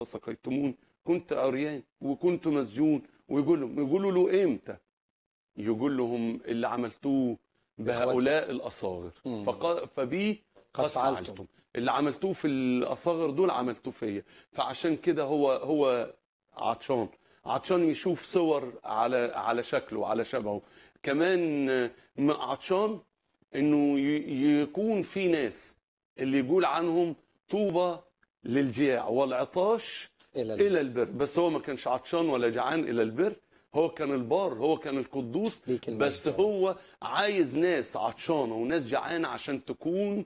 سقيتمون كنت عريان وكنت مسجون ويقول لهم يقولوا له امتى يقول لهم اللي عملتوه بهؤلاء الاصاغر مم. فقال فبيه قد قد فعلتم. فعلتم اللي عملتوه في الاصاغر دول عملتوه فيا فعشان كده هو هو عطشان عطشان يشوف صور على على شكله على شبهه كمان آه، م- عطشان انه ي- يكون في ناس اللي يقول عنهم طوبى للجياع والعطاش الى الى البر بس هو ما كانش عطشان ولا جعان الى البر هو كان البار هو كان القدوس ليك المجد بس يا رب. هو عايز ناس عطشانه وناس جعانه عشان تكون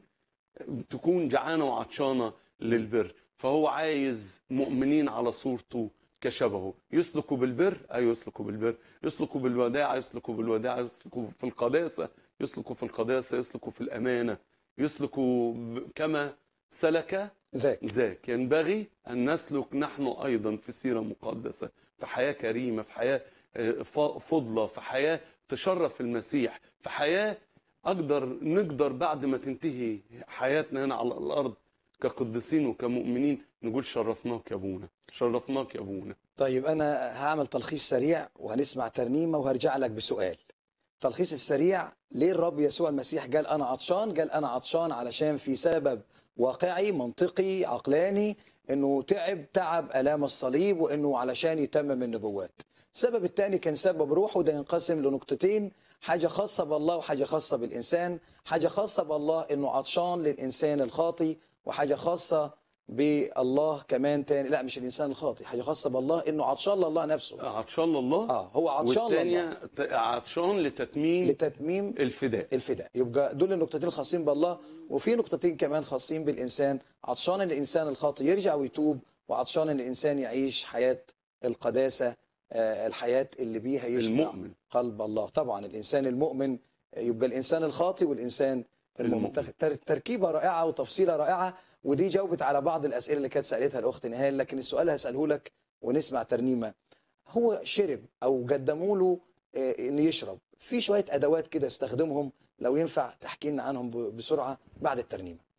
تكون جعانه وعطشانه للبر فهو عايز مؤمنين على صورته كشبهه يسلكوا بالبر ايوه يسلكوا بالبر يسلكوا بالوداع يسلكوا بالوداع يسلكوا في القداسه يسلكوا في القداسه يسلكوا في الامانه يسلكوا ب- كما سلك ذاك ذاك ينبغي أن نسلك نحن أيضا في سيرة مقدسة في حياة كريمة في حياة آه، ف- فضلة في حياة تشرف المسيح في حياة أقدر نقدر بعد ما تنتهي حياتنا هنا على الأرض كقديسين وكمؤمنين نقول شرفناك يا أبونا شرفناك يا أبونا طيب انا هعمل تلخيص سريع وهنسمع ترنيمه وهرجع لك بسؤال التلخيص السريع ليه الرب يسوع المسيح قال انا عطشان قال انا عطشان علشان في سبب واقعي منطقي عقلاني انه تعب تعب الام الصليب وانه علشان يتمم النبوات السبب الثاني كان سبب روحه ده ينقسم لنقطتين حاجه خاصه بالله وحاجه خاصه بالانسان حاجه خاصه بالله انه عطشان للانسان الخاطي وحاجه خاصه بالله كمان تاني لا مش الانسان الخاطي حاجه خاصه بالله انه عطشان لله نفسه عطشان لله اه هو عطشان لله والتانية ت- عطشان لتتميم لتتميم الفداء الفداء يبقى دول النقطتين الخاصين بالله وفي نقطتين كمان خاصين بالانسان عطشان ان الانسان الخاطئ يرجع ويتوب وعطشان ان الانسان يعيش حياه القداسه آه، الحياه اللي بيها يشبع المؤمن قلب الله طبعا الانسان المؤمن يبقى الانسان الخاطئ والانسان المؤمن المؤمن. تر- تركيبه رائعه وتفصيله رائعه ودي جاوبت على بعض الاسئله اللي كانت سالتها الاخت نهال لكن السؤال هساله لك ونسمع ترنيمه هو شرب او قدموا له آه، انه يشرب في شويه ادوات كده استخدمهم لو ينفع تحكي لنا عنهم ب- بسرعه بعد الترنيمه